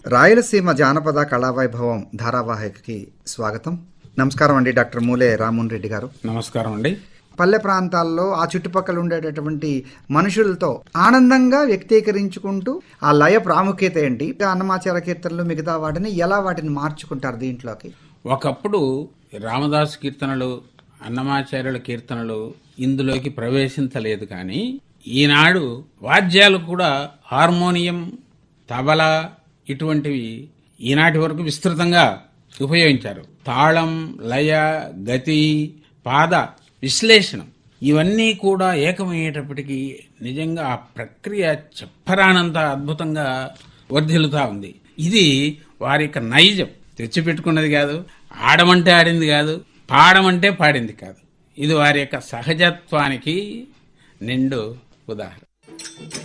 రాయలసీమ జానపద కళావైభవం ధారావాహికకి స్వాగతం నమస్కారం అండి డాక్టర్ మూలే రామోహన్ రెడ్డి గారు నమస్కారం అండి పల్లె ప్రాంతాల్లో ఆ చుట్టుపక్కల ఉండేటటువంటి మనుషులతో ఆనందంగా వ్యక్తీకరించుకుంటూ ఆ లయ ప్రాముఖ్యత ఏంటి అన్నమాచార కీర్తనలు మిగతా వాటిని ఎలా వాటిని మార్చుకుంటారు దీంట్లోకి ఒకప్పుడు రామదాసు కీర్తనలు అన్నమాచార్యుల కీర్తనలు ఇందులోకి ప్రవేశించలేదు కానీ ఈనాడు వాద్యాలు కూడా హార్మోనియం తబలా ఇటువంటివి ఈనాటి వరకు విస్తృతంగా ఉపయోగించారు తాళం లయ గతి పాద విశ్లేషణం ఇవన్నీ కూడా ఏకమయ్యేటప్పటికీ నిజంగా ఆ ప్రక్రియ చెప్పరానంత అద్భుతంగా వర్ధిల్లుతా ఉంది ఇది వారి యొక్క నైజం తెచ్చిపెట్టుకున్నది కాదు ఆడమంటే ఆడింది కాదు పాడమంటే పాడింది కాదు ఇది వారి యొక్క సహజత్వానికి నిండు ఉదాహరణ